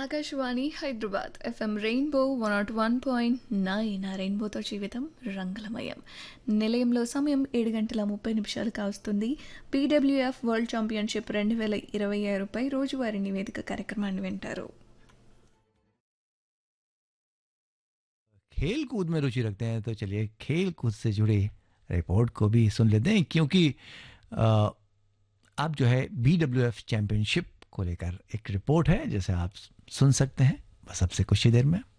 Akashvani Hyderabad FM rainbow one nought one point nine ఆ రెయిన్బోతో జీవితం రంగులమయం నిలయంలో సమయం ఏడు గంటల ముప్పై నిమిషాలు కావస్తుంది పీడబ్ల్యూఎఫ్ వరల్డ్ ఛాంపియన్షిప్ రెండు వేల ఇరవై ఆరుపై రోజువారీ నివేదిక కార్యక్రమాన్ని వింటారు खेल कूद में रुचि रखते हैं तो चलिए खेल कूद से जुड़ी रिपोर्ट को भी सुन लेते हैं क्योंकि अ, आप जो है बी डब्ल्यू एफ चैम्पियनशिप को लेकर एक रिपोर्ट है जिसे आप सुन सकते हैं बस अब से कुछ ही देर में